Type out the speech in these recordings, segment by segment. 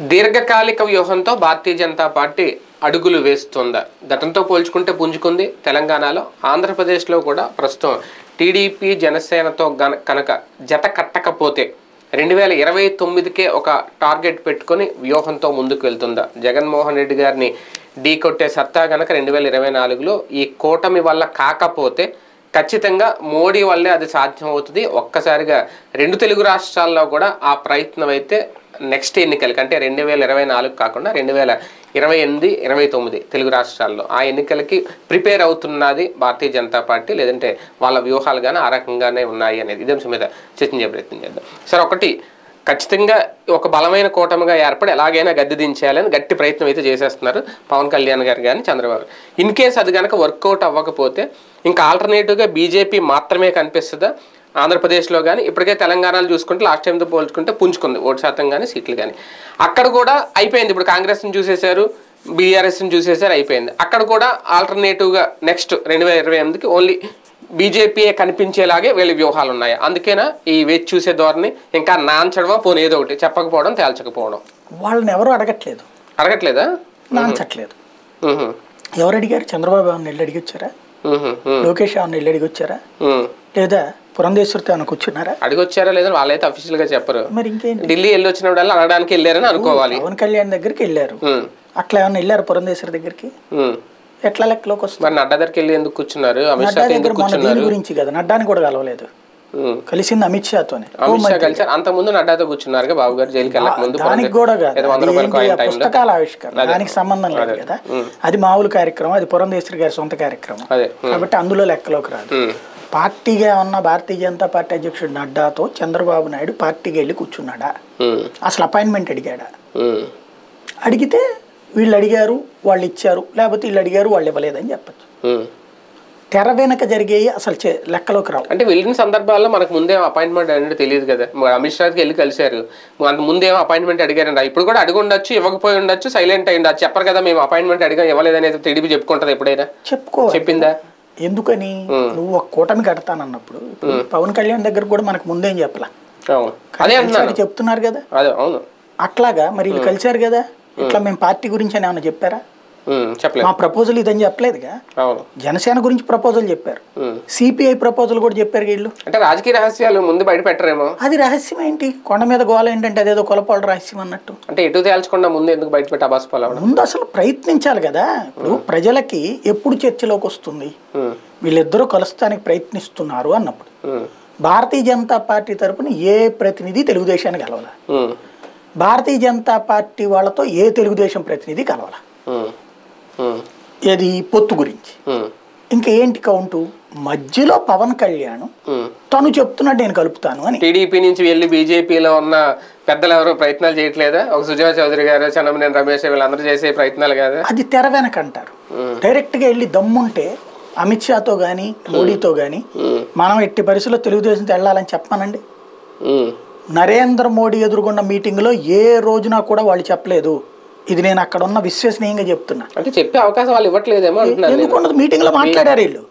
దీర్ఘకాలిక వ్యూహంతో భారతీయ జనతా పార్టీ అడుగులు వేస్తుందా గతంతో పోల్చుకుంటే పుంజుకుంది తెలంగాణలో ఆంధ్రప్రదేశ్లో కూడా ప్రస్తుతం టీడీపీ జనసేనతో గన కనుక జత కట్టకపోతే రెండు వేల ఇరవై తొమ్మిదికే ఒక టార్గెట్ పెట్టుకొని వ్యూహంతో ముందుకు వెళ్తుందా జగన్మోహన్ రెడ్డి గారిని ఢీకొట్టే సత్తా గనక రెండు వేల ఇరవై నాలుగులో ఈ కూటమి వల్ల కాకపోతే ఖచ్చితంగా మోడీ వల్లే అది సాధ్యం అవుతుంది ఒక్కసారిగా రెండు తెలుగు రాష్ట్రాల్లో కూడా ఆ ప్రయత్నం అయితే నెక్స్ట్ ఎన్నికలకి అంటే రెండు వేల ఇరవై నాలుగు కాకుండా రెండు వేల ఇరవై ఎనిమిది ఇరవై తొమ్మిది తెలుగు రాష్ట్రాల్లో ఆ ఎన్నికలకి ప్రిపేర్ అవుతున్నది భారతీయ జనతా పార్టీ లేదంటే వాళ్ళ వ్యూహాలు కానీ ఆ రకంగానే ఉన్నాయి అనేది ఇదే అంశం మీద చర్చించే ప్రయత్నం చేద్దాం సరే ఒకటి ఖచ్చితంగా ఒక బలమైన కూటమిగా ఏర్పడి ఎలాగైనా గద్దె దించేయాలని గట్టి ప్రయత్నం అయితే చేసేస్తున్నారు పవన్ కళ్యాణ్ గారు కానీ చంద్రబాబు ఇన్ కేస్ అది కనుక వర్కౌట్ అవ్వకపోతే ఇంకా ఆల్టర్నేటివ్గా బీజేపీ మాత్రమే కనిపిస్తుందా ఆంధ్రప్రదేశ్లో కానీ ఇప్పటికే తెలంగాణలో చూసుకుంటే లాస్ట్ టైంతో పోల్చుకుంటే పుంజుకుంది ఓటు శాతం కానీ సీట్లు కానీ అక్కడ కూడా అయిపోయింది ఇప్పుడు కాంగ్రెస్ని చూసేశారు బీఆర్ఎస్ని చూసేశారు అయిపోయింది అక్కడ కూడా ఆల్టర్నేటివ్గా నెక్స్ట్ రెండు వేల ఇరవై ఎనిమిదికి ఓన్లీ బీజేపీయే కనిపించేలాగే వీళ్ళ వ్యూహాలు ఉన్నాయి అందుకేనా ఈ వేచి చూసే ధోరణి ఇంకా నాంచడమో పోనీ ఏదో ఒకటి చెప్పకపోవడం తేల్చకపోవడం వాళ్ళని ఎవరు అడగట్లేదు అడగట్లేదా నాంచట్లేదు మ్హూ. ఎవరు అడిగారు చంద్రబాబు ఏమన్నా వెళ్ళి అడిగి వచ్చారా మ్హూ. మ్హూ. లోకేష్ ఏమన్నా వెళ్ళి అడిగి వచ్చారా మ్మ్. లేదా పురంధేశ్వరితో ఏమైనా కూర్చున్నారా అడిగొచ్చారా లేదని వాళ్ళైతే అఫీషియల్ గా చెప్పరు మరి ఇంకేంటి ఢిల్లీ వెళ్ళి వచ్చినప్పుడల్లా అనడానికి వెళ్ళారని అనుకోవాలి పవన్ కళ్యాణ్ దగ్గరికి వెళ్ళారు మ్మ్. అట్లా ఏమన్నా వెళ్ళారు పురంధేశ్వరి దగ్గరికి మ్మ్. ఎట్లా లెక్కలోకి వస్తుంది మరి నడ్డా దగ్గరికి వెళ్ళి ఎందుకు కూర్చున్నారు అమిత్ నడ్డా షాకి దగ్గర ఎందుకు మన దీని కూర్చున్నారు గురించి కదా నడ్డాని కూడా కలవలేదు మ్మ్. కలిసింది అమిత్ షాతోనే అమిత్ షా కలిసారు అంత ముందు నడ్డాతో కూర్చున్నారు బాబు గారు జైలుకి వెళ్ళక ముందు దానికి కూడా కాదు ఏదో వంద అది రూపాయల ఏంటి, కాయిన్ ఆ టైంలో పుస్తకాల ఆవిష్కరణ దానికి సంబంధం లేదు కదా అది మామూలు కార్యక్రమం అది పురంధేశ్వరి గారి సొంత కార్యక్రమం అదే కాబట్టి అందులో లెక్కలోకి రాదు మ్మ్. పార్టీగా ఉన్న భారతీయ జనతా పార్టీ అధ్యక్షుడు నడ్డాతో చంద్రబాబు నాయుడు పార్టీకి వెళ్ళి కూర్చున్నాడా మ్మ్. అసలు అపాయింట్మెంట్ అడిగాడా మ్మ్. అడిగితే వీళ్ళు అడిగారు వాళ్ళు ఇచ్చారు లేకపోతే వీళ్ళు అడిగారు వాళ్ళు ఇవ్వలేదని చెప్పచ్చు మ్మ్. తెర వెనక జరిగేవి అసలు చే- లెక్కలోకి రావు అంటే వెళ్ళిన సందర్భాల్లో మనకు ముందే అపాయింట్మెంట్ అనేది తెలియదు కదా మరి అమిత్ షాకి వెళ్ళి కలిశారు అంత ముందేమో అపాయింట్మెంట్ అడిగారండి ఇప్పుడు కూడా అడిగి ఉండొచ్చు ఇవ్వకపోయి ఉండొచ్చు సైలెంట్ అయ్యి ఉండొచ్చు చెప్పరు కదా మేము అపాయింట్మెంట్ అడిగా ఇవ్వలేదనేది టీడీపీ చెప్పుకుంటది ఎప్పుడైనా చెప్పుకో చెప్పిందా ఎందుకని నువ్వు ఒక కూటమి కడతానన్నప్పుడు ఇప్పుడు పవన్ కళ్యాణ్ దగ్గర కూడా మనకు ముందేం చెప్పలా అవును అదే అంటున్నాను కలిసారు చెప్తున్నారు కదా అదే అవును అట్లాగా మరి వీళ్ళు కలిశారు కదా ఇట్లా మేము పార్టీ గురించి అని ఏమైనా చెప్పారా ఉమ్, చెప్పలేదు మా ప్రపోజల్ ఇదని చెప్పలేదుగా అవును జనసేన గురించి ప్రపోజల్ చెప్పారు ఉమ్. సిపిఐ ప్రపోజల్ కూడా చెప్పారు వీళ్ళు అంటే రాజకీయ రహస్యాలు ముందు బయట పెట్టరేమో అది రహస్యం ఏంటి కొండ మీద గోల ఏంటంటే అదేదో కొలపాడు రహస్యం అన్నట్టు అంటే ఎటు తేల్చకుండా ముందు ఎందుకు బయట పెట్టి అబాస్ పాలవడం ముందు అసలు ప్రయత్నించాలి కదా ఇప్పుడు ప్రజలకి ఎప్పుడు చర్చలోకి వస్తుంది ఉమ్, వీళ్ళిద్దరూ కలుస్తానికి ప్రయత్నిస్తున్నారు అన్నప్పుడు ఉమ్, భారతీయ జనతా పార్టీ తరపున ఏ ప్రతినిధి తెలుగుదేశానికి కలవాల ఉమ్, భారతీయ జనతా పార్టీ వాళ్ళతో ఏ తెలుగుదేశం ప్రతినిధి కలవాల ఉమ్, ఉమ్, ఏది పొత్తు గురించి ఉమ్, ఇంకా ఏంటి కౌంటు మధ్యలో పవన్ కళ్యాణ్ ఉమ్. తను చెప్తున్నాడు నేను కలుపుతాను అని టీడీపీ నుంచి వెళ్ళి బీజేపీలో ఉన్న పెద్దలు ఎవరు ప్రయత్నాలు చేయట్లేదా ఒక సుజనా చౌదరి గారు చన్నమనేని రమేష్ వీళ్ళందరూ చేసే ప్రయత్నాలు కాదా అది తెర వెనక అంటారు డైరెక్ట్గా వెళ్ళి దమ్ముంటే అమిత్ షాతో కానీ మోడీతో కానీ మనం ఎట్టి పరిస్థితుల్లో తెలుగుదేశంతో వెళ్ళాలని చెప్పానండి ఉమ్, నరేంద్ర మోడీ ఎదురుగున్న మీటింగ్లో ఏ రోజున కూడా వాళ్ళు చెప్పలేదు ఇది నేను అక్కడ ఉన్న విశ్వసనీయంగా చెప్తున్నా అంటే చెప్పే అవకాశం వాళ్ళు ఇవ్వట్లేదేమో అంటున్నాను నేను. ఎందుకు ఉండదు మీటింగ్లో మాట్లాడారు వీళ్ళు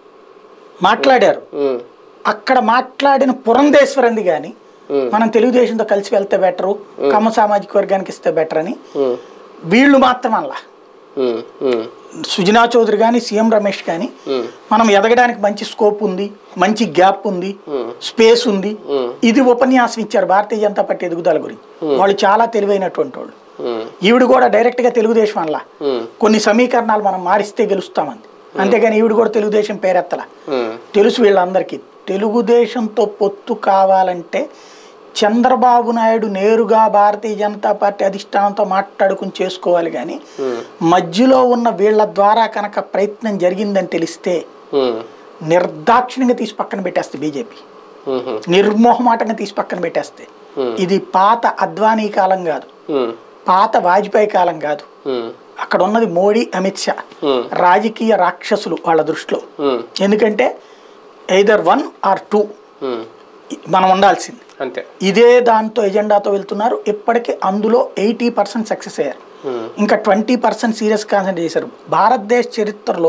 మాట్లాడారు ఉమ్, అక్కడ మాట్లాడిన పురంధేశ్వరంది కానీ ఉమ్, మనం తెలుగుదేశంతో కలిసి వెళ్తే బెటరు కమ్మ సామాజిక వర్గానికి ఇస్తే బెటర్ అని ఉమ్, వీళ్ళు మాత్రం అలా ఉమ్, ఉమ్, సుజనా చౌదరి కానీ సీఎం రమేష్ కానీ ఉమ్, మనం ఎదగడానికి మంచి స్కోప్ ఉంది మంచి గ్యాప్ ఉంది స్పేస్ ఉంది ఉమ్, ఇది ఉపన్యాసం ఇచ్చారు భారతీయ జనతా పార్టీ ఎదుగుదల గురించి వాళ్ళు చాలా తెలివైనటువంటి వాళ్ళు ఉమ్, ఈవిడ కూడా డైరెక్ట్గా తెలుగుదేశం అలా ఉమ్, కొన్ని సమీకరణాలు మనం మారిస్తే గెలుస్తామంది అంతేగాని ఈవిడ కూడా తెలుగుదేశం పేరెత్తల ఉమ్, తెలుసు వీళ్ళందరికీ తెలుగుదేశంతో పొత్తు కావాలంటే చంద్రబాబు నాయుడు నేరుగా భారతీయ జనతా పార్టీ అధిష్టానంతో మాట్లాడుకుని చేసుకోవాలి కానీ మధ్యలో ఉన్న వీళ్ళ ద్వారా కనుక ప్రయత్నం జరిగిందని తెలిస్తే ఉమ్, నిర్దాక్షిణ్యంగా తీసి పక్కన పెట్టేస్తే బీజేపీ ఉమ్, నిర్మోహమాటంగా తీసి పక్కన పెట్టేస్తే ఇది పాత అద్వానీ కాలం కాదు ఉమ్, పాత వాజ్పేయి కాలం కాదు ఉమ్, అక్కడ ఉన్నది మోడీ అమిత్ షా ఉమ్, రాజకీయ రాక్షసులు వాళ్ళ దృష్టిలో ఉమ్, ఎందుకంటే ఎయిదర్ వన్ ఆర్ టూ ఉమ్, మనం ఉండాల్సింది అంతే ఇదే దాంతో ఎజెండాతో వెళ్తున్నారు ఇప్పటికీ అందులో ఎయిటీ పర్సెంట్ సక్సెస్ అయ్యారు ఉమ్, ఇంకా ట్వంటీ పర్సెంట్ సీరియస్ కాన్సన్ట్రేట్ చేశారు భారతదేశ చరిత్రలో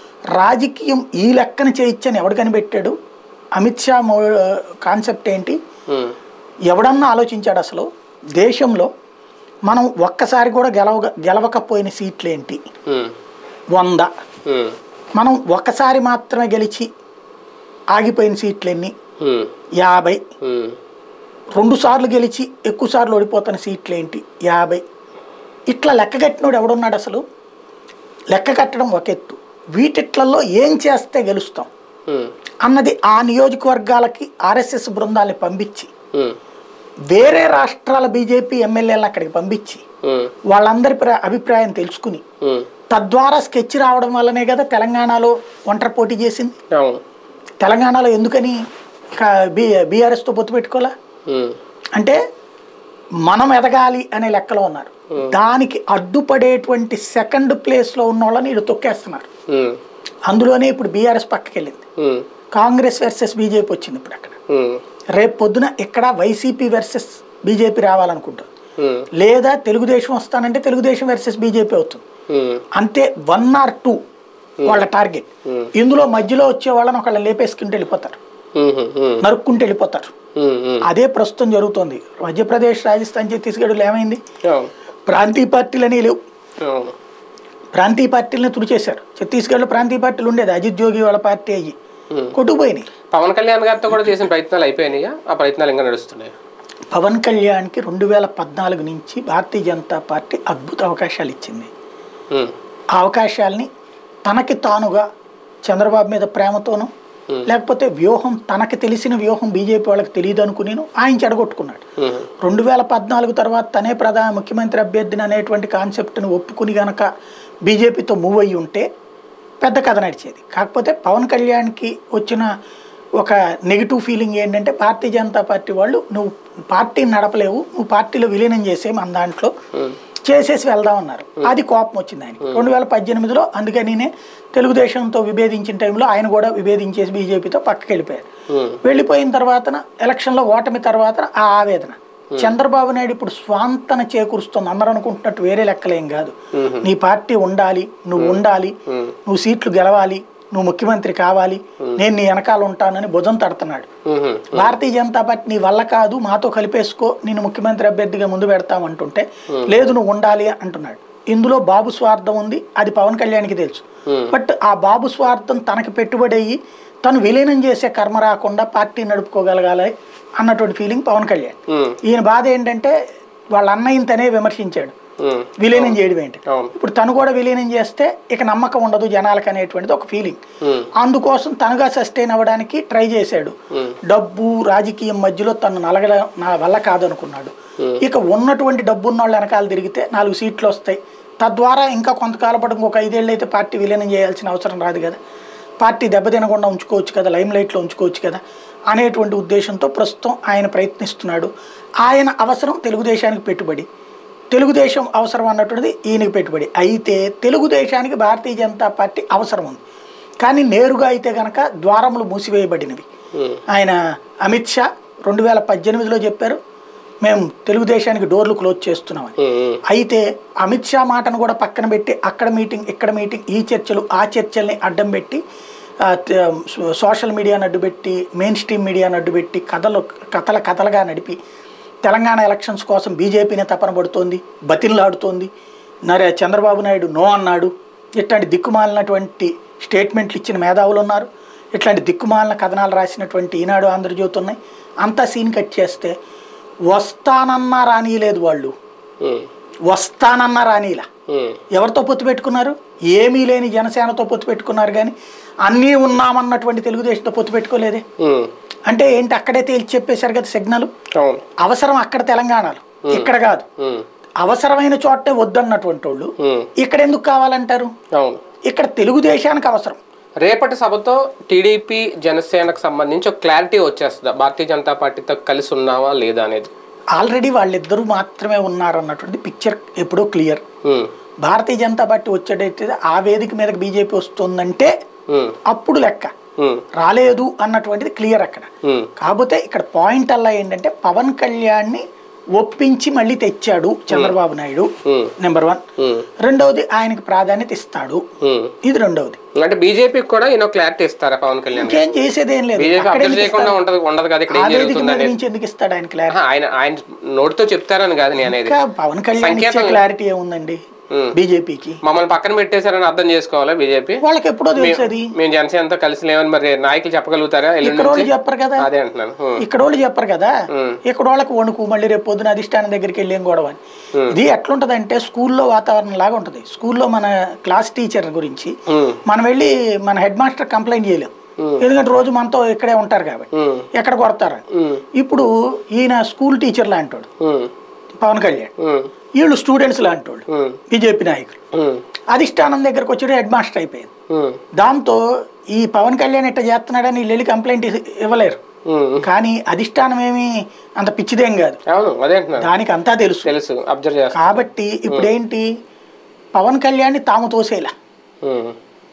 రాజకీయం ఈ లెక్కన చేయొచ్చని ఎవడు కనిపెట్టాడు అమిత్ షా కాన్సెప్ట్ ఏంటి ఉమ్, ఎవడన్నా ఆలోచించాడు అసలు దేశంలో మనం ఒక్కసారి కూడా గెలవ గెలవకపోయిన సీట్లు ఏంటి ఉమ్, వంద ఉమ్, మనం ఒక్కసారి మాత్రమే గెలిచి ఆగిపోయిన సీట్లు ఎన్ని ఉమ్, యాభై ఉమ్, రెండు సార్లు గెలిచి ఎక్కువ సార్లు ఓడిపోతున్న సీట్లు ఏంటి యాభై ఇట్లా లెక్క కట్టినోడు ఎవడున్నాడు అసలు లెక్క కట్టడం ఒక ఎత్తు వీటిట్లలో ఏం చేస్తే గెలుస్తాం ఉమ్, అన్నది ఆ నియోజకవర్గాలకి ఆర్ఎస్ఎస్ బృందాల్ని పంపించి ఉమ్, వేరే రాష్ట్రాల బీజేపీ ఎమ్మెల్యేలను అక్కడికి పంపించి ఉమ్, వాళ్ళందరి ప్ర- అభిప్రాయం తెలుసుకుని ఉమ్, తద్వారా స్కెచ్ రావడం వల్లనే కదా తెలంగాణలో ఒంటరి పోటీ చేసింది అవును తెలంగాణలో ఎందుకని కా- బీ బీఆర్ఎస్తో పొత్తు పెట్టుకోలే ఉమ్, అంటే మనం ఎదగాలి అనే లెక్కలో ఉన్నారు దానికి అడ్డుపడేటువంటి సెకండ్ ప్లేస్లో ఉన్న వాళ్ళని వీళ్ళు తొక్కేస్తున్నారు ఉమ్, అందులోనే ఇప్పుడు బీఆర్ఎస్ పక్కకి వెళ్ళింది ఉమ్, కాంగ్రెస్ వర్సెస్ బీజేపీ వచ్చింది ఇప్పుడు అక్కడ ఉమ్, రేపు పొద్దున ఇక్కడ వైసీపీ వర్సెస్ బీజేపీ రావాలనుకుంటుంది ఉమ్, లేదా తెలుగుదేశం వస్తానంటే తెలుగుదేశం వర్సెస్ బీజేపీ అవుతుంది ఉమ్, అంతే వన్ ఆర్ టూ వాళ్ళ టార్గెట్ ఇందులో మధ్యలో వచ్చే వాళ్ళని ఒకళ్ళని లేపేసుకుంటూ వెళ్ళిపోతారు ఉమ్, ఉమ్, నరుక్కుంటూ వెళ్ళిపోతారు ఉమ్, ఉమ్, అదే ప్రస్తుతం జరుగుతోంది మధ్యప్రదేశ్ రాజస్థాన్ ఛత్తీస్గఢ్లో ఏమైంది అవును ప్రాంతీయ పార్టీలని లేవు అవును ప్రాంతీయ పార్టీలని తుడిచేశారు ఛత్తీస్గఢ్లో ప్రాంతీయ పార్టీలు ఉండేది అజిత్ జోగి వాళ్ళ పార్టీ అయ్యి ఉమ్. కొట్టుకుపోయినాయి పవన్ కళ్యాణ్ గారితో కూడా చేసిన ప్రయత్నాలు అయిపోయినాయా ఆ ప్రయత్నాలు ఇంకా నడుస్తున్నాయి పవన్ కళ్యాణ్కి రెండు వేల పద్నాలుగు నుంచి భారతీయ జనతా పార్టీ అద్భుత అవకాశాలు ఇచ్చింది ఆ అవకాశాల్ని తనకి తానుగా చంద్రబాబు మీద ప్రేమతోనూ లేకపోతే వ్యూహం తనకి తెలిసిన వ్యూహం బీజేపీ వాళ్ళకి తెలియదు అనుకుని ఆయన చెడగొట్టుకున్నాడు రెండు వేల పద్నాలుగు తర్వాత తనే ప్రధాన ముఖ్యమంత్రి అభ్యర్థిని అనేటువంటి కాన్సెప్ట్ని ఒప్పుకుని గనక బీజేపీతో మూవ్ అయ్యి ఉంటే పెద్ద కథ నడిచేది కాకపోతే పవన్ కళ్యాణ్కి వచ్చిన ఒక నెగిటివ్ ఫీలింగ్ ఏంటంటే భారతీయ జనతా పార్టీ వాళ్ళు నువ్వు పార్టీని నడపలేవు నువ్వు పార్టీలో విలీనం చేసే మన దాంట్లో చేసేసి వెళ్దామన్నారు అది కోపం వచ్చింది ఆయన రెండు వేల పద్దెనిమిదిలో అందుకనినే తెలుగుదేశంతో విభేదించిన టైంలో ఆయన కూడా విభేదించేసి బీజేపీతో పక్కకి వెళ్ళిపోయారు వెళ్ళిపోయిన తర్వాత ఎలక్షన్లో ఓటమి తర్వాత ఆ ఆవేదన చంద్రబాబు నాయుడు ఇప్పుడు స్వాంతన చేకూరుస్తుంది అందరూ అనుకుంటున్నట్టు వేరే లెక్కలేం కాదు నీ పార్టీ ఉండాలి నువ్వు ఉండాలి నువ్వు సీట్లు గెలవాలి నువ్వు ముఖ్యమంత్రి కావాలి నేను నీ వెనకాల ఉంటానని భుజం తడుతున్నాడు భారతీయ జనతా పార్టీ నీ వల్ల కాదు మాతో కలిపేసుకో నేను ముఖ్యమంత్రి అభ్యర్థిగా ముందు పెడతామంటుంటే లేదు నువ్వు ఉండాలి అంటున్నాడు ఇందులో బాబు స్వార్థం ఉంది అది పవన్ కళ్యాణ్కి తెలుసు బట్ ఆ బాబు స్వార్థం తనకి పెట్టుబడి అయ్యి తను విలీనం చేసే కర్మ రాకుండా పార్టీ నడుపుకోగలగాలి అన్నటువంటి ఫీలింగ్ పవన్ కళ్యాణ్ ఈయన బాధ ఏంటంటే వాళ్ళ అన్నయ్యని తనే విమర్శించాడు విలీనం చేయడం ఏంటి అవును ఇప్పుడు తను కూడా విలీనం చేస్తే ఇక నమ్మకం ఉండదు జనాలకు అనేటువంటిది ఒక ఫీలింగ్ అందుకోసం తనుగా సస్టైన్ అవ్వడానికి ట్రై చేశాడు డబ్బు రాజకీయం మధ్యలో తను నలగ నా వల్ల కాదనుకున్నాడు ఇక ఉన్నటువంటి డబ్బు ఉన్న వాళ్ళు వెనకాల తిరిగితే నాలుగు సీట్లు వస్తాయి తద్వారా ఇంకా కొంతకాలం పాటు ఇంకొక ఐదేళ్ళు అయితే పార్టీ విలీనం చేయాల్సిన అవసరం రాదు కదా పార్టీ దెబ్బతినకుండా ఉంచుకోవచ్చు కదా లైమ్ లైట్లో ఉంచుకోవచ్చు కదా అనేటువంటి ఉద్దేశంతో ప్రస్తుతం ఆయన ప్రయత్నిస్తున్నాడు ఆయన అవసరం తెలుగుదేశానికి పెట్టుబడి తెలుగుదేశం అవసరం అన్నటువంటిది ఈయనకి పెట్టుబడి అయితే తెలుగుదేశానికి భారతీయ జనతా పార్టీ అవసరం ఉంది కానీ నేరుగా అయితే కనుక ద్వారములు మూసివేయబడినవి ఆయన అమిత్ షా రెండు వేల పద్దెనిమిదిలో చెప్పారు మేము తెలుగుదేశానికి డోర్లు క్లోజ్ చేస్తున్నామని అయితే అమిత్ షా మాటను కూడా పక్కన పెట్టి అక్కడ మీటింగ్ ఇక్కడ మీటింగ్ ఈ చర్చలు ఆ చర్చల్ని అడ్డం పెట్టి ఆ, త- సోషల్ మీడియాను అడ్డుపెట్టి మెయిన్ స్ట్రీమ్ మీడియాను అడ్డుపెట్టి కథలు కథల కథలుగా నడిపి తెలంగాణ ఎలక్షన్స్ కోసం బీజేపీని తపన పడుతోంది బతిన్లాడుతోంది నరే చంద్రబాబు నాయుడు నో అన్నాడు ఇట్లాంటి దిక్కుమాలినటువంటి స్టేట్మెంట్లు ఇచ్చిన మేధావులు ఉన్నారు ఇట్లాంటి దిక్కుమాలిన కథనాలు రాసినటువంటి ఈనాడు ఆంధ్రజ్యోతి ఉన్నాయి అంతా సీన్ కట్ చేస్తే వస్తానన్నా రానియలేదు వాళ్ళు వస్తానన్నా రానిలా ఎవరితో పొత్తు పెట్టుకున్నారు ఏమీ లేని జనసేనతో పొత్తు పెట్టుకున్నారు కానీ అన్నీ ఉన్నామన్నటువంటి తెలుగుదేశంతో పొత్తు పెట్టుకోలేదే అంటే ఏంటి అక్కడే తేల్చి చెప్పేశారు కదా సిగ్నల్ అవును అవసరం అక్కడ తెలంగాణలో ఇక్కడ కాదు ఉమ్, అవసరమైన చోటే వద్దన్నటువంటి వాళ్ళు ఉమ్, ఇక్కడ ఎందుకు కావాలంటారు అవును ఇక్కడ తెలుగుదేశానికి అవసరం రేపటి సభతో టీడీపీ జనసేనకు సంబంధించి ఒక క్లారిటీ వచ్చేస్తుందా భారతీయ జనతా పార్టీతో కలిసి ఉన్నావా లేదా అనేది ఆల్రెడీ వాళ్ళిద్దరూ మాత్రమే ఉన్నారన్నటువంటి పిక్చర్ ఎప్పుడో క్లియర్ ఉమ్, భారతీయ జనతా పార్టీ వచ్చేటైతే ఆ వేదిక మీదకి బీజేపీ వస్తుందంటే ఉమ్, అప్పుడు లెక్క ఉమ్, రాలేదు అన్నటువంటిది క్లియర్ అక్కడ ఉమ్, కాకపోతే ఇక్కడ పాయింట్ అలా ఏంటంటే పవన్ కళ్యాణ్ని ఒప్పించి మళ్ళీ తెచ్చాడు చంద్రబాబు నాయుడు ఉమ్, నెంబర్ వన్ ఉమ్, రెండవది ఆయనకి ప్రాధాన్యత ఇస్తాడు ఉమ్. ఇది రెండవది అంటే బీజేపీకి కూడా ఈయన క్లారిటీ ఇస్తారా పవన్ కళ్యాణ్ గారు? ఇంకేం చేసేది ఏం లేదు బీజేపీ అక్కడ అబ్జర్వ్ ఎందుకు చేయకుండా ఇస్తాడు? ఉండదు ఉండదు కదా ఇక్కడ ఆ ఏం వేదిక జరుగుతుంది మీద అనేది నుంచి ఎందుకు ఇస్తాడు ఆయన క్లారిటీ ఆహా, ఆయన ఆయన నోటితో చెప్తారని కాదు నేను అనేది ఇంకా పవన్ కళ్యాణ్ ఇచ్చే సంకేతం- క్లారిటీ ఏముందండి ఉమ్. బీజేపీకి మమ్మల్ని పక్కన పెట్టేశారని అర్థం చేసుకోవాలా బీజేపీ వాళ్ళకి ఎప్పుడో తెలుసు అది మేము జనసేనతో కలిసి లేవని మరి నాయకులు చెప్పగలుగుతారా ఎల్లుండి ఇక్కడ వాళ్ళు నుంచి? చెప్పరు కదా అదే అంటున్నాను ఉమ్, ఇక్కడ వాళ్ళు చెప్పరు కదా ఉమ్. ఇక్కడ వాళ్ళకి వణుకు మళ్ళీ రేపు పొద్దున అధిష్టానం దగ్గరికి వెళ్ళి ఏం గొడవ అని ఇది ఎట్లుంటదంటే స్కూల్లో వాతావరణం లాగా ఉంటుంది స్కూల్లో మన క్లాస్ టీచర్ గురించి ఉమ్, మనం వెళ్ళి మన హెడ్ మాస్టర్ కంప్లైంట్ చేయలేం ఎందుకంటే రోజు మనతో ఇక్కడే ఉంటారు కాబట్టి ఉమ్, ఎక్కడ కొడతారు ఉమ్, ఇప్పుడు ఈయన స్కూల్ టీచర్ లాంటోడు ఉమ్, పవన్ కళ్యాణ్ ఉమ్, వీళ్ళు స్టూడెంట్స్ లాంటోడు ఉమ్, బీజేపీ నాయకులు ఉమ్, అధిష్టానం దగ్గరకు వచ్చి హెడ్ మాస్టర్ అయిపోయింది ఉమ్, దాంతో ఈ పవన్ కళ్యాణ్ ఇట్ట చేస్తున్నాడని వీళ్ళు వెళ్ళి కంప్లైంట్ ఇ- ఇవ్వలేరు ఉమ్. కానీ అధిష్టానం ఏమి అంత పిచ్చిదేం కాదు అవును అదే అంటున్నాను దానికి అంతా తెలుసు తెలుసు అబ్జర్వ్ చేస్తా కాబట్టి ఇప్పుడు ఏంటి పవన్ కళ్యాణ్ని తాము తోసేలా ఉమ్,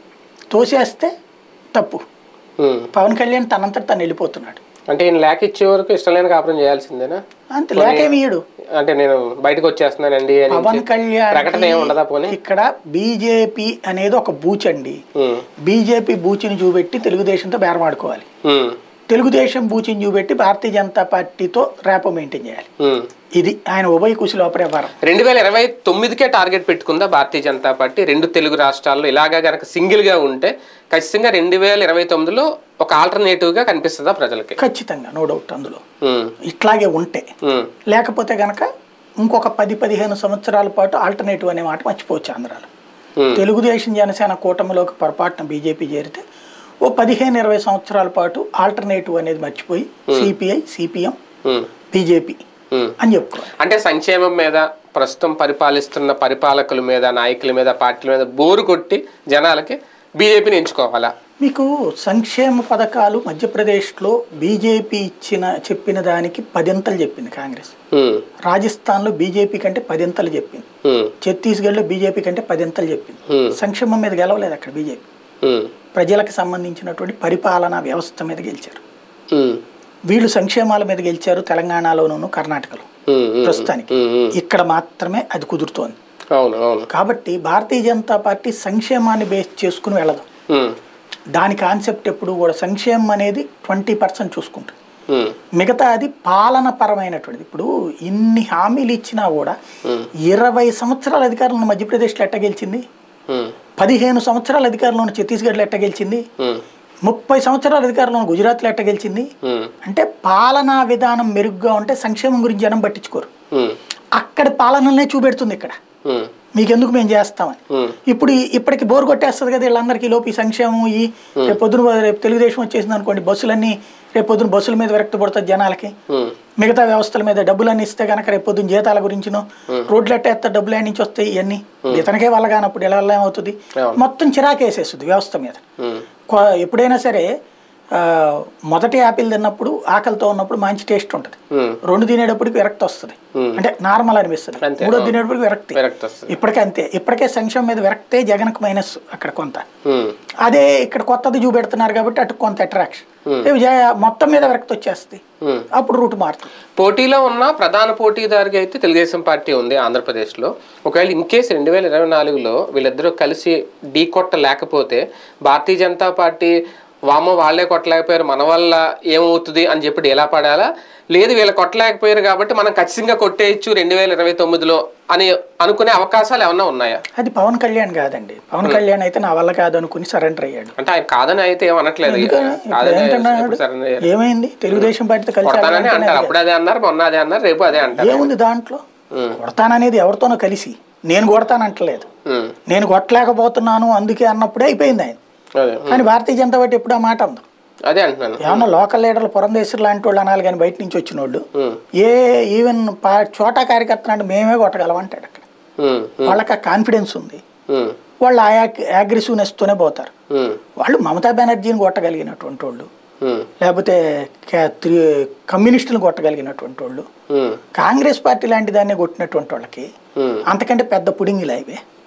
తోసేస్తే తప్పు ఉమ్. పవన్ కళ్యాణ్ తనంతట తను వెళ్ళిపోతున్నాడు అంటే ఈయన లేక ఇచ్చే వరకు ఇష్టం లేని కాపురం చేయాల్సిందేనా అంతే లేకేమీయుడు అంటే నేను బయటకు వచ్చేస్తున్నానండి అని పవన్ కళ్యాణ్ ప్రకటన ఏమి ఉండదా పోనీ ఇక్కడ బీజేపీ అనేది ఒక బూచ్ అండి ఉమ్, బీజేపీ బూచిని చూపెట్టి తెలుగుదేశంతో బేరమాడుకోవాలి ఉమ్, తెలుగుదేశం బూచిని చూపెట్టి భారతీయ జనతా పార్టీతో రేపో మెయింటైన్ చేయాలి ఉమ్. ఇది ఆయన ఉభయ కుశి లోపల వ్యవహారం రెండు వేల ఇరవై తొమ్మిదికే టార్గెట్ పెట్టుకుందా భారతీయ జనతా పార్టీ రెండు తెలుగు రాష్ట్రాల్లో ఇలాగా గనక సింగిల్ గా ఉంటే ఖచ్చితంగా రెండు వేల ఇరవై తొమ్మిదిలో ఒక ఆల్టర్నేటివ్ గా కనిపిస్తుందా ప్రజలకి ఖచ్చితంగా నో డౌట్ అందులో ఉమ్, ఇట్లాగే ఉంటే ఉమ్, లేకపోతే గనక ఇంకొక పది పదిహేను సంవత్సరాల పాటు ఆల్టర్నేటివ్ అనే మాట మర్చిపోవచ్చు ఆంధ్రాలో ఉమ్, తెలుగుదేశం జనసేన కూటమిలోకి పొరపాటున బీజేపీ చేరితే ఓ పదిహేను ఇరవై సంవత్సరాల పాటు ఆల్టర్నేటివ్ అనేది మర్చిపోయి సిపిఐ సిపిఎం ఉమ్, బీజేపీ ఉమ్. అని చెప్పుకోవాలి అంటే సంక్షేమం మీద ప్రస్తుతం పరిపాలిస్తున్న పరిపాలకుల మీద నాయకుల మీద పార్టీల మీద బోరు కొట్టి జనాలకి బీజేపీని ఎంచుకోవాలా మీకు సంక్షేమ పథకాలు మధ్యప్రదేశ్లో బీజేపీ ఇచ్చిన చెప్పిన దానికి పదింతలు చెప్పింది కాంగ్రెస్ ఉమ్, రాజస్థాన్లో బీజేపీ కంటే పదింతలు చెప్పింది ఉమ్, ఛత్తీస్గఢ్లో బీజేపీ కంటే పదింతలు చెప్పింది Hmm. సంక్షేమం మీద గెలవలేదు అక్కడ బీజేపీ ఉమ్, ప్రజలకు సంబంధించినటువంటి పరిపాలనా వ్యవస్థ మీద గెలిచారు ఉమ్, వీళ్ళు సంక్షేమాల మీద గెలిచారు తెలంగాణలోనూ కర్ణాటకలో ఉమ్, ఉమ్, ప్రస్తుతానికి ఉమ్, ఉమ్. ఇక్కడ మాత్రమే అది కుదురుతోంది అవును అవును కాబట్టి భారతీయ జనతా పార్టీ సంక్షేమాన్ని బేస్ చేసుకుని వెళ్ళదు ఉమ్, దాని కాన్సెప్ట్ ఎప్పుడు కూడా సంక్షేమం అనేది ట్వంటీ పర్సెంట్ చూసుకుంటుంది ఉమ్, మిగతా అది పాలన పరమైనటువంటిది ఇప్పుడు ఇన్ని హామీలు ఇచ్చినా కూడా ఇరవై సంవత్సరాల అధికారంలో మధ్యప్రదేశ్లో ఎట్ట గెలిచింది ఉమ్, పదిహేను సంవత్సరాల అధికారంలో ఉన్న ఛత్తీస్గఢ్లో ఎట్ట గెలిచింది ఉమ్, ముప్పై సంవత్సరాల అధికారంలో ఉన్న గుజరాత్లో ఎట్ట గెలిచింది ఉమ్, అంటే పాలనా విధానం మెరుగ్గా ఉంటే సంక్షేమం గురించి జనం పట్టించుకోరు ఉమ్, అక్కడ పాలననే చూపెడుతుంది ఇక్కడ ఉమ్, మీకెందుకు మేము చేస్తామని ఉమ్, ఇప్పుడు ఈ- ఇప్పటికి బోర్ కొట్టేస్తుంది కదా వీళ్ళందరికీ లోపు ఈ సంక్షేమం ఈ రేపు పొద్దున రేపు తెలుగుదేశం వచ్చేసింది అనుకోండి బస్సులన్నీ రేపు పొద్దున బస్సుల మీద విరక్తి పడుతుంది జనాలకి ఉమ్, మిగతా వ్యవస్థల మీద డబ్బులన్నీ ఇస్తే కనుక రేపు పొద్దున జీతాల గురించినో రోడ్లు ఎట్టేస్తే డబ్బులు ఎక్కడి నుంచి వస్తాయి ఇవన్నీ ఇతనికే వల్ల కానప్పుడు ఎలా వల్ల ఏమవుతుంది అవును. మొత్తం చిరాకేసేస్తుంది వ్యవస్థ మీద ఉమ్, కొ- ఎప్పుడైనా సరే ఆ, మొదటి యాపిల్ తిన్నప్పుడు ఆకలితో ఉన్నప్పుడు మంచి టేస్ట్ ఉంటుంది ఉమ్, రెండు తినేటప్పటికి విరక్తి వస్తుంది Hmm. అంటే నార్మల్ అనిపిస్తుంది అంతే, మూడో అవును. తినేటప్పటికి విరక్తి విరక్తి వస్తుంది ఇప్పటికే అంతే ఇప్పటికే సంక్షేమం మీద విరక్తే జగన్కు మైనస్ అక్కడ కొంత ఉమ్, అదే ఇక్కడ కొత్తది చూపెడుతున్నారు కాబట్టి అటు కొంత అట్రాక్షన్ Hmm. మొత్తం మీద విరక్తి వచ్చేస్తుంది ఉమ్. అప్పుడు రూట్ మారుతుంది పోటీలో ఉన్న ప్రధాన పోటీదారుగా అయితే తెలుగుదేశం పార్టీ ఉంది ఆంధ్రప్రదేశ్లో ఒకవేళ ఇన్ కేసు రెండు వేల ఇరవై నాలుగులో వీళ్ళిద్దరూ కలిసి ఢీ కొట్టలేకపోతే భారతీయ జనతా పార్టీ వామో వాళ్ళే కొట్టలేకపోయారు మన వల్ల ఏమవుతుంది అని చెప్పి ఎలా పడాలా లేదు వీళ్ళు కొట్టలేకపోయారు కాబట్టి మనం ఖచ్చితంగా కొట్టేయచ్చు రెండు వేల ఇరవై తొమ్మిదిలో అని అనుకునే అవకాశాలు ఏమన్నా ఉన్నాయా అది పవన్ కళ్యాణ్ కాదండి పవన్ కళ్యాణ్ అయితే నా వల్ల కాదు అనుకుని సరెండర్ అయ్యాడు అంటే ఆయన కాదని అయితే ఏమనట్లేదు ఎందుకని? ఇప్పుడు కాదని ఏంటన్నాడు? ఎప్పుడు surrender అయ్యారు. ఏమైంది తెలుగుదేశం పార్టీతో కలిసి కొడతానని ఆడాలంటేనే అంటారు అది అప్పుడు అదే అన్నారు మొన్న అదే అన్నారు రేపు అదే అంటారు ఏముంది దాంట్లో ఉమ్, కొడతాననేది ఎవరితోనో కలిసి నేను కొడతానంటలేదు ఉమ్, నేను కొట్టలేకపోతున్నాను అందుకే అన్నప్పుడే అయిపోయింది ఆయన అదే కానీ భారతీయ జనతా పార్టీ ఎప్పుడు ఆ మాట ఉంది అదే అంటున్నాను ఏమన్నా లోకల్ లీడర్లు పురంధేశ్వరు లాంటి వాళ్ళు అనాలి కానీ బయట నుంచి వచ్చిన వాళ్ళు ఉమ్, ఏ ఈవెన్ పా చోటా కార్యకర్త అంటే మేమే కొట్టగలం అంటాడు అక్కడ ఉమ్, ఉమ్, వాళ్ళకి ఆ కాన్ఫిడెన్స్ ఉంది ఉమ్, వాళ్ళు ఆ అగ్రెసివ్నెస్తోనే పోతారు ఉమ్, వాళ్ళు మమతా బెనర్జీని కొట్టగలిగినటువంటి వాళ్ళు ఉమ్, లేకపోతే కే- త్రి- కమ్యూనిస్టులను కొట్టగలిగినటువంటి వాళ్ళు ఉమ్, కాంగ్రెస్ పార్టీ లాంటి దాన్ని కొట్టినటువంటి వాళ్ళకి ఉమ్, అంతకంటే పెద్ద పుడింగిలా ఇవే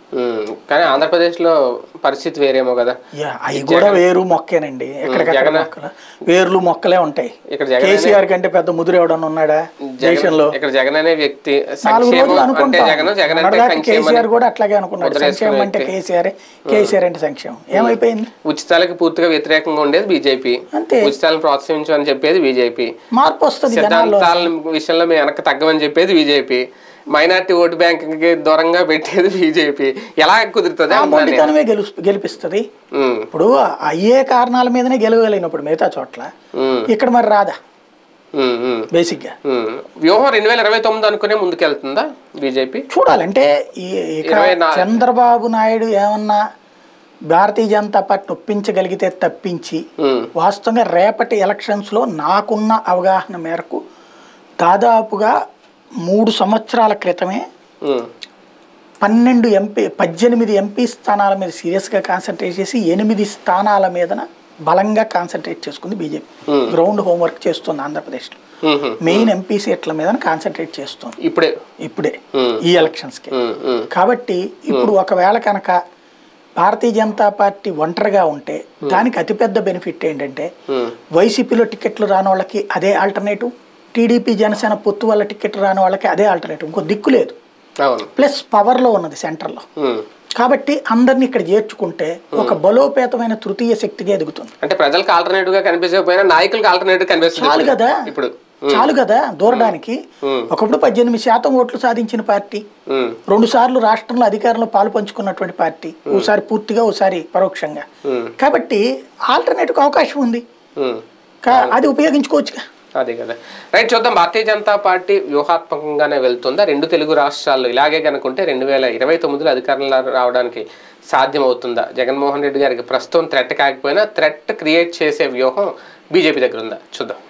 ఉమ్, కానీ ఆంధ్రప్రదేశ్లో పరిస్థితి వేరేమో కదా యా, అవి కూడా వేరు మొక్కేనండి ఎక్కడికక్కడ జగన్- మొక్కలు వేర్లు మొక్కలే ఉంటాయి ఇక్కడ జగన్ కేసీఆర్ కంటే పెద్ద ముదురు ఎవడన్నా ఉన్నాడా దేశంలో ఇక్కడ జగన్ అనే వ్యక్తి నాలుగు సంక్షేమం రోజులు అంటే అనుకుంటాం జగన్ జగన్ అంటే మొన్నటిదాకా సంక్షేమం కేసీఆర్ కూడా అట్లాగే అనుకున్నాడు ముద్రేసుకునే సంక్షేమం అంటే వ్యక్తి. కేసీఆర్ కేసీఆర్ అంటే సంక్షేమం ఏమైపోయింది ఉచితాలకి పూర్తిగా వ్యతిరేకంగా ఉండేది బీజేపీ అంతే ఉచితాలను ప్రోత్సహించు అని చెప్పేది బీజేపీ మార్పు వస్తుంది జనాల్లో సిద్ధాంతాల విషయంలో మేము వెనక్కి తగ్గమని చెప్పేది బీజేపీ మైనార్టీ ఓటు బ్యాంక్ కి దూరంగా పెట్టేది బీజేపీ ఎలా కుదురుతుంది ఆ అంటున్నాను నేను. మొండితనమే గెలు గెలిపిస్తుంది ఉమ్, ఇప్పుడు అయ్యే కారణాల మీదనే గెలవగలిగినప్పుడు మిగతా చోట్ల ఉమ్, ఇక్కడ మరి రాదా ఉమ్, ఉమ్, బేసిక్గా ఉమ్. వ్యూహం రెండు వేల ఇరవై తొమ్మిది అనుకునే ముందుకెళ్తుందా బీజేపీ చూడాలంటే ఈ ఇక ఇరవై నా- చంద్రబాబు నాయుడు ఏమన్నా భారతీయ జనతా పార్టీని ఒప్పించగలిగితే తప్పించి ఉమ్, వాస్తవంగా రేపటి ఎలక్షన్స్లో నాకున్న అవగాహన మేరకు దాదాపుగా మూడు సంవత్సరాల క్రితమే ఉమ్, పన్నెండు ఎంపీ పద్దెనిమిది ఎంపీ స్థానాల మీద సీరియస్గా కాన్సన్ట్రేట్ చేసి ఎనిమిది స్థానాల మీదన బలంగా కాన్సన్ట్రేట్ చేసుకుంది బీజేపీ Hmm. గ్రౌండ్ హోంవర్క్ చేస్తుంది ఆంధ్రప్రదేశ్లో ఉమ్, ఉమ్. మెయిన్ ఎంపీ సీట్ల మీద కాన్సన్ట్రేట్ చేస్తుంది ఇప్పుడే ఇప్పుడే Hmm. ఈ ఎలక్షన్స్కి ఉమ్, ఉమ్, కాబట్టి ఇప్పుడు ఒకవేళ కనుక భారతీయ జనతా పార్టీ ఒంటరిగా ఉంటే దానికి అతిపెద్ద బెనిఫిట్ ఏంటంటే ఉమ్, వైసీపీలో టికెట్లు రాని వాళ్ళకి అదే ఆల్టర్నేటివ్ టీడీపీ జనసేన పొత్తు వల్ల టికెట్ రాని వాళ్ళకి అదే ఆల్టర్నేటివ్ ఇంకో దిక్కు లేదు అవును ప్లస్ పవర్లో ఉన్నది సెంట్రల్లో ఉమ్. కాబట్టి అందరిని ఇక్కడ చేర్చుకుంటే ఒక బలోపేతమైన తృతీయ శక్తిగా ఎదుగుతుంది అంటే ప్రజలకు ఆల్టర్నేటివ్ గా కనిపించకపోయినా నాయకులకు ఆల్టర్నేటివ్ కనిపిస్తుంది చాలు ఇప్పుడు. కదా ఇప్పుడు చాలు కదా దూరడానికి ఉమ్, ఒకప్పుడు పద్దెనిమిది శాతం ఓట్లు సాధించిన పార్టీ ఉమ్, రెండు సార్లు రాష్ట్రంలో అధికారంలో పాలు పంచుకున్నటువంటి పార్టీ ఓసారి పూర్తిగా ఓసారి పరోక్షంగా ఉమ్, కాబట్టి ఆల్టర్నేటివ్ అవకాశం ఉంది ఉమ్. కా- అది ఉపయోగించుకోవచ్చుగా అదే కదా రైట్ చూద్దాం భారతీయ జనతా పార్టీ వ్యూహాత్మకంగానే వెళ్తుందా రెండు తెలుగు రాష్ట్రాల్లో ఇలాగే కనుకుంటే రెండు వేల ఇరవై తొమ్మిదిలో అధికారంలో రావడానికి సాధ్యం అవుతుందా జగన్మోహన్ రెడ్డి గారికి ప్రస్తుతం థ్రెట్ కాకపోయినా థ్రెట్ క్రియేట్ చేసే వ్యూహం బీజేపీ దగ్గర ఉందా చూద్దాం